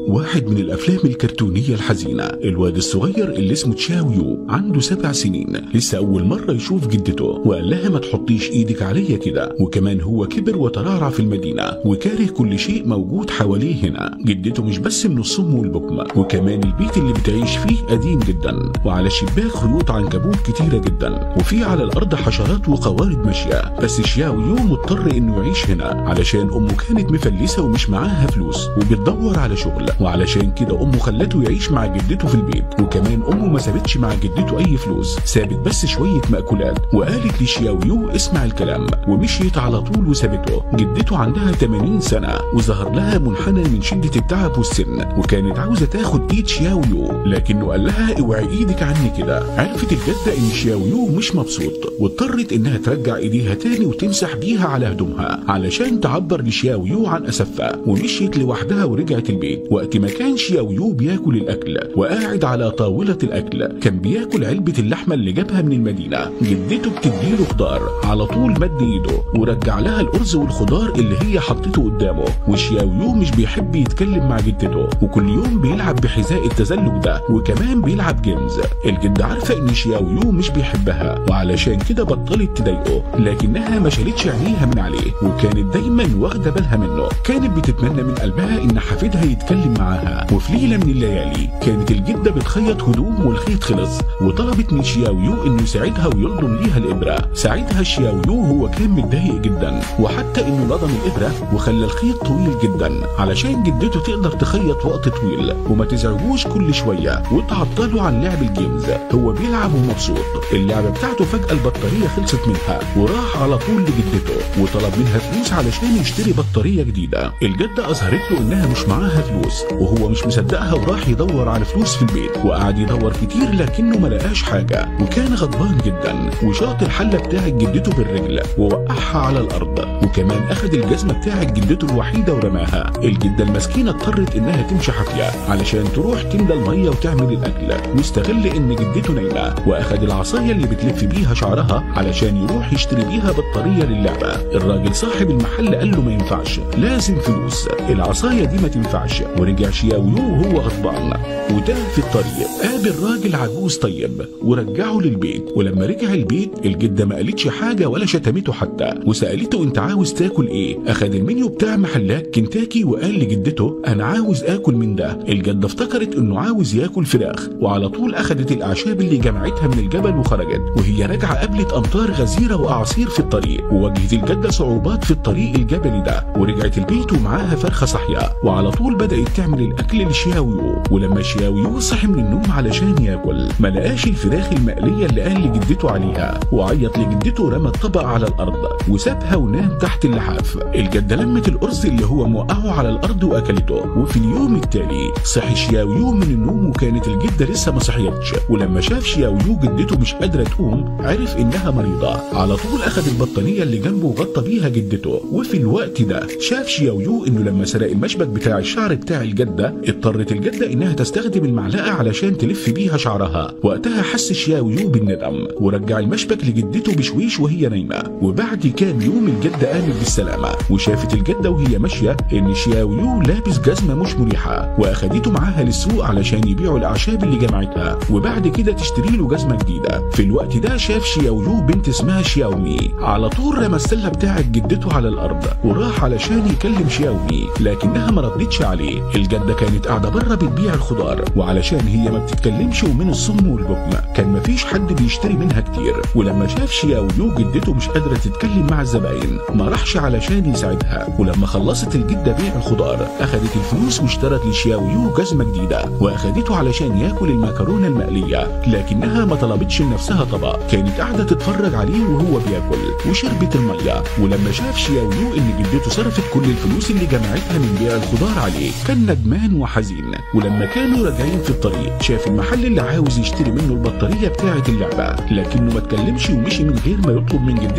واحد من الافلام الكرتونيه الحزينه الواد الصغير اللي اسمه تشاو يو عنده سبع سنين لسه اول مره يشوف جدته وقال لها ما تحطيش ايدك عليا كده وكمان هو كبر وترعرع في المدينه وكاره كل شيء موجود حواليه هنا جدته مش بس من الصم والبكم وكمان البيت اللي بتعيش فيه قديم جدا وعلى الشباك خيوط عنكبوت كتيره جدا وفي على الارض حشرات وقوارض ماشيه بس شياو يو مضطر انه يعيش هنا علشان امه كانت مفلسه ومش معاها فلوس وبتدور على شغل وعلشان كده امه خلته يعيش مع جدته في البيت وكمان امه ما سابتش مع جدته اي فلوس سابت بس شويه مأكولات وقالت لشياو يو اسمع الكلام ومشيت على طول وسابته جدته عندها 80 سنه وظهر لها منحنى من شده التعب والسن وكانت عاوزه تاخد ايد شياو يو لكنه قال لها اوعي ايدك عني كده عرفت الجده ان شياو يو مش مبسوط واضطرت انها ترجع ايديها تاني وتمسح بيها على هدومها علشان تعبر لشياو يو عن اسفها ومشيت لوحدها ورجعت البيت وقت ما كان شياو يو بياكل الاكل وقاعد على طاوله الاكل كان بياكل علبه اللحمه اللي جابها من المدينه جدته بتديله خضار على طول مد ايده ورجع لها الارز والخضار اللي هي حطته قدامه وشياو يو مش بيحب يتكلم مع جدته وكل يوم بيلعب بحذاء التزلج ده وكمان بيلعب جيمز الجده عارفه ان شياو يو مش بيحبها وعلشان كده بطلت تضايقه لكنها ما شالتش عينيها من عليه وكانت دايما واخده بالها منه كانت بتتمنى من قلبها ان حفيدها يتكلم معاها وفي ليله من الليالي كانت الجده بتخيط هدوم والخيط خلص وطلبت من شياو يو انه يساعدها ويلضم ليها الابره ساعتها شياو يو هو كان متضايق جدا وحتى انه لضم الابره وخلى الخيط طويل جدا علشان جدته تقدر تخيط وقت طويل وما تزعجوش كل شويه وتعطله عن لعب الجيمز هو بيلعب ومبسوط اللعبه بتاعته فجاه البطاريه خلصت منها وراح على طول لجدته وطلب منها فلوس علشان يشتري بطاريه جديده الجده اظهرت له انها مش معاها فلوس وهو مش مصدقها وراح يدور على فلوس في البيت وقعد يدور كتير لكنه ما لقاش حاجه وكان غضبان جدا وشاط الحله بتاعت جدته بالرجل ووقعها على الارض وكمان اخد الجزمه بتاعت جدته الوحيده ورماها الجده المسكينه اضطرت انها تمشي حافيه علشان تروح تملى الميه وتعمل الاكل واستغل ان جدته نايمه واخد العصايه اللي بتلف بيها شعرها علشان يروح يشتري بيها بطاريه للعبه الراجل صاحب المحل قال له ما ينفعش لازم فلوس العصايه دي ما تنفعش ورجع شياو يو وهو غضبان وتاه في الطريق قابل راجل عجوز طيب ورجعه للبيت ولما رجع البيت الجده ما قالتش حاجه ولا شتمته حتى وسالته انت عاوز تاكل ايه اخد المنيو بتاع محلات كنتاكي وقال لجدته انا عاوز اكل من ده الجده افتكرت انه عاوز ياكل فراخ وعلى طول اخدت الاعشاب اللي جمعتها من الجبل وخرجت وهي راجعه قابلت امطار غزيره واعاصير في الطريق وواجهت الجده صعوبات في الطريق الجبلي ده ورجعت البيت ومعاها فرخه صحيه وعلى طول بدات تعمل الاكل لشياويو ولما شياويو صحي من النوم علشان ياكل ما لقاش الفراخ المقليه اللي قال لجدته عليها وعيط لجدته رمى الطبق على الارض وسابها ونام تحت اللحاف الجده لمت الارز اللي هو موقعه على الارض واكلته وفي اليوم التالي صحي شياويو من النوم وكانت الجده لسه ما صحيتش ولما شاف شياويو جدته مش قادره تقوم عرف انها مريضه على طول اخد البطانيه اللي جنبه وغطى بيها جدته وفي الوقت ده شاف شياويو انه لما سرق المشبك بتاع الشعر بتاع الجده اضطرت الجده انها تستخدم المعلقه علشان تلف بيها شعرها وقتها حس شياويو بالندم ورجع المشبك لجدته بشويش وهي نايمه وبعد كام يوم الجده قامت بالسلامه وشافت الجده وهي ماشيه ان شياويو لابس جزمه مش مريحه واخدته معاها للسوق علشان يبيعوا الاعشاب اللي جمعتها وبعد كده تشتري له جزمه جديده في الوقت ده شاف شياويو بنت اسمها شياومي على طول رمى السله بتاعت جدته على الارض وراح علشان يكلم شياومي لكنها ما ردتش عليه الجده كانت قاعده بره بتبيع الخضار وعلشان هي ما بتتكلمش ومن الصم والبكم كان مفيش حد بيشتري منها كتير ولما شاف شياويو جدته مش قادره تتكلم مع الزباين ما راحش علشان يساعدها ولما خلصت الجده بيع الخضار اخدت الفلوس واشترت لشياويو جزمه جديده واخدته علشان ياكل المكرونه المقليه لكنها ما طلبتش لنفسها طبق كانت قاعده تتفرج عليه وهو بياكل وشربت الميه ولما شاف شياويو ان جدته صرفت كل الفلوس اللي جمعتها من بيع الخضار عليه كان ندمان وحزين ولما كانوا راجعين في الطريق شاف المحل اللي عاوز يشتري منه البطاريه بتاعه اللعبه لكنه ما اتكلمش ومشي من غير ما يطلب من جدته حاجه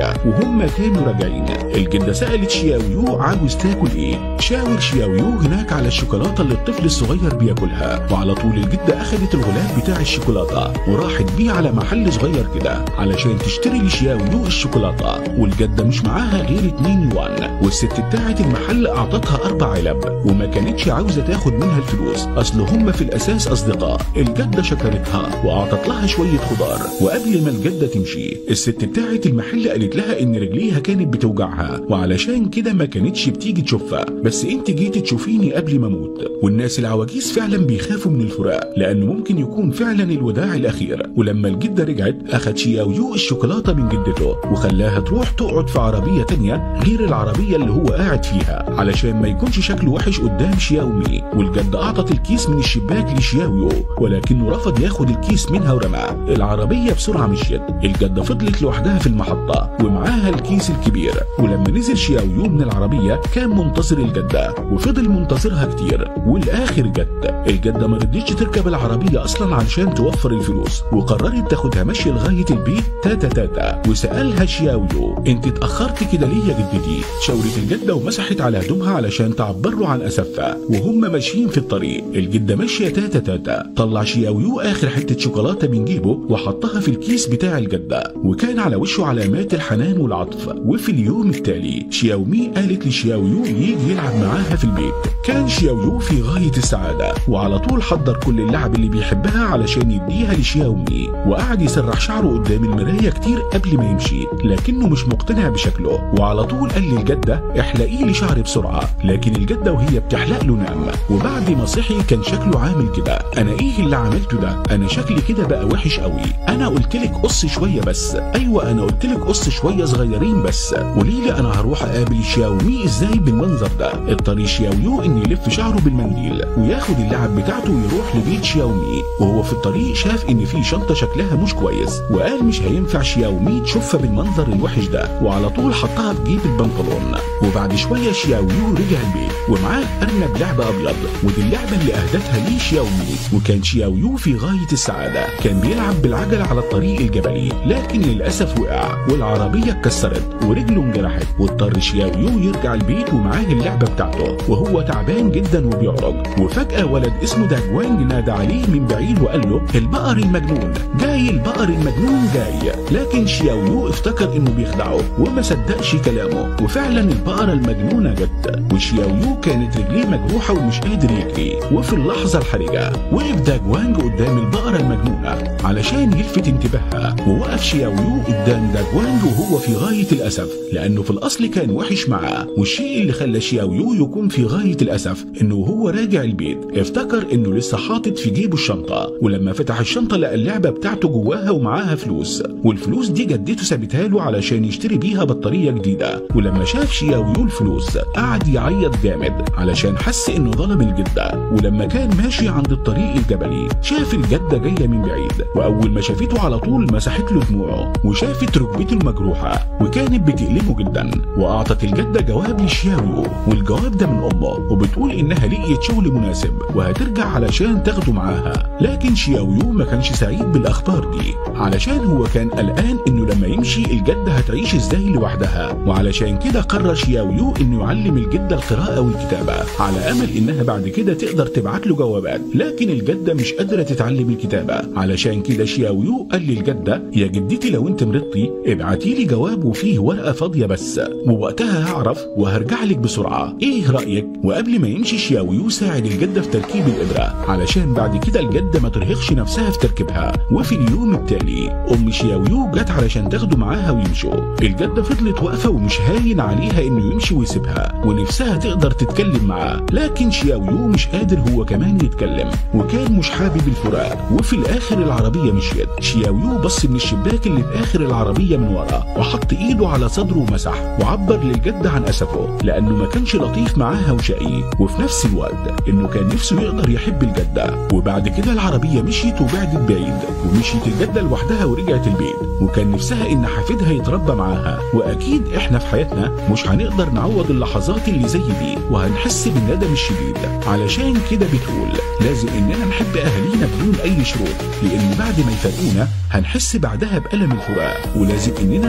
الجدة وهم كانوا راجعين الجدة سألت شياويو عاوز تاكل ايه شاور شياويو هناك على الشوكولاتة اللي الطفل الصغير بياكلها وعلى طول الجدة أخدت الغلاف بتاع الشوكولاتة وراحت بيه على محل صغير كده علشان تشتري لشياويو الشوكولاتة والجدة مش معاها غير 2 يوان والست بتاعت المحل أعطتها أربع علب وما كانتش عاوزة تاخد منها الفلوس أصل هم في الأساس أصدقاء الجدة شكرتها وأعطت لها شوية خضار وقبل ما الجدة تمشي الست بتاعت المحل قالت لها إن رجليها كانت بتوجعها وعلشان كده ما كانتش بتيجي تشوفها بس انت جيتي تشوفيني قبل ما اموت والناس العواجيز فعلا بيخافوا من الفراق لأنه ممكن يكون فعلا الوداع الأخير ولما الجدة رجعت أخد شياويو الشوكولاتة من جدته وخلاها تروح تقعد في عربية تانية غير العربية اللي هو قاعد فيها علشان ما يكونش شكله وحش قدام شياومي والجدة أعطت الكيس من الشباك لشياويو ولكنه رفض ياخد الكيس منها ورماه العربية بسرعة مشيت الجدة فضلت لوحدها في المحطة ومعاها الكيس الكبير ولما نزل شياويو من العربية كان منتظر الجدة وفضل منتظرها كتير والآخر جت الجدة ما رضيتش تركب العربية أصلا علشان توفر الفلوس وقررت تاخدها مشي لغاية البيت تاتا تاتا وسألها شياويو انت اتأخرت كده ليه يا جدتي شاورت الجدة ومسحت على هدومها علشان تعبر له عن أسفها وهم ماشيين في الطريق الجدة ماشية تاتا تاتا طلع شياويو آخر حتة شوكولاتة من جيبه وحطها في الكيس بتاع الجدة وكان على وشه علامات الحنان والعطف وفي اليوم التالي شياومي قالت لشياويو يجي يلعب معاها في البيت كان شياويو في غاية السعادة وعلى طول حضر كل اللعب اللي بيحبها علشان يديها لشياومي وقعد يسرح شعره قدام المراية كتير قبل ما يمشي لكنه مش مقتنع بشكله وعلى طول قال للجدة احلقي لي شعري بسرعة لكن الجدة وهي بتحلق له نام وبعد ما صحي كان شكله عامل كده انا ايه اللي عملته ده انا شكلي كده بقى وحش قوي انا قلت لك قص شوية بس ايوه انا قلت لك قص شوية صغيرين بس قولي لي انا هروح اقابل شياومي ازاي بالمنظر ده اضطر شياويو ان يلف شعره بالمنديل وياخد اللعب بتاعته ويروح لبيت شياومي وهو في الطريق شاف ان في شنطة شكلها مش كويس وقال مش هينفع شياومي تشوفها بالمنظر الوحش ده وعلى طول حطها في جيب البنطلون وبعد شوية شياويو رجع البيت ومعاه أرنب لعبة أبيض ودي اللعبة اللي أهدتها ليه شياومي وكان شياويو في غاية السعادة كان بيلعب بالعجلة على الطريق الجبلي لكن للأسف وقع والعربية اتكسرت ورجله انجرحت واضطر شياويو يرجع البيت ومعاه اللعبة بتاعته وهو تعبان جدا وبيعرج وفجأة ولد اسمه داجوانج نادى عليه من بعيد وقال له البقر المجنون جاي البقر المجنون جاي لكن شياويو افتكر انه بيخدعه وما صدقش كلامه وفعلا البقرة المجنونة جت وشياويو كانت رجليه مجروحة ومش قادر يجري وفي اللحظة الحرجة وقف داجوانج قدام البقرة المجنونة علشان يلفت انتباهها ووقف شياويو قدام داجوانج وهو في غاية الأسف لأنه في الأصل كان وحش معاه والشيء اللي خلى شياويو يكون في غاية الأسف إنه وهو راجع البيت افتكر إنه لسه حاطط في جيبه الشنطة ولما فتح الشنطة لقى اللعبة بتاعته جواها ومعاها فلوس والفلوس دي جدته سابتها له علشان يشتري بيها بطارية جديدة ولما شاف شياويو الفلوس قعد يعيط جامد علشان حس إنه ظلم الجدة ولما كان ماشي عند الطريق الجبلي شاف الجدة جاية من بعيد وأول ما شافته على طول مسحت له دموعه وشافت ركبته المجروحة وكانت بتألمه جدا وأعطت الجدة جواب لشياويو والجواب ده من أمه وبتقول إنها لقيت شغل مناسب وهترجع علشان تاخده معاها لكن شياويو ما كانش سعيد بالأخبار دي علشان هو كان قلقان إنه لما يمشي الجدة هتعيش إزاي لوحدها وعلشان كده قرر شياويو إنه يعلم الجدة القراءة والكتابة على أمل إنها بعد كده تقدر تبعت له جوابات لكن الجدة مش قادرة تتعلم الكتابة علشان كده شياويو قال للجدة يا جدتي لو انت مرضتي ابعتي لي جواب وفيه ورقة فاضية بس ووقتها هعرف وهرجع لك بسرعة ايه رأيك وقبل ما يمشي شياويو ساعد الجدة في تركيب الإبرة علشان بعد كده الجدة ما ترهقش نفسها في تركيبها وفي اليوم التالي أم شياويو جت علشان تاخده معاها ويمشوا الجدة فضلت واقفة ومش هاين عليها إنه يمشي ويسيبها ونفسها تقدر تتكلم معاه لكن شياويو مش قادر هو كمان يتكلم وكان مش حابب الفراق وفي الآخر العربية مشيت شياويو بص من الشباك اللي في آخر العربية من ورا وحط إيده على صدره ومسح وعبر للجدة عن أسفه لأنه ما كانش لطيف معاها وشقي وفي نفس الوقت إنه كان نفسه يقدر يحب الجدة وبعد كده العربية مشيت وبعدت بعيد ومشيت الجدة لوحدها ورجعت البيت وكان نفسها إن حفيدها يتربى معاها وأكيد إحنا في حياتنا مش هنقدر نعوض اللحظات اللي زي دي وهنحس بالندم الشديد علشان كده بتقول لازم إننا نحب أهالينا بدون أي شروط لأن بعد ما يفرقونا هنحس بعدها بألم الفراق ولازم إننا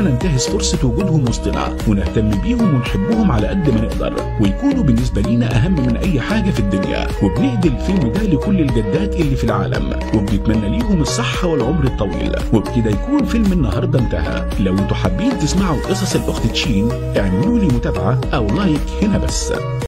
ننتهز فرصة وجودهم وسطنا ونهتم بيهم ونحبهم على قد ما نقدر ويكونوا بالنسبة لينا أهم من أي حاجة في الدنيا وبنهدي الفيلم ده لكل الجدات اللي في العالم وبنتمنى ليهم الصحة والعمر الطويل وبكده يكون فيلم النهاردة انتهى لو انتوا حابين تسمعوا قصص الأخت تشين اعملوا لي متابعة أو لايك هنا بس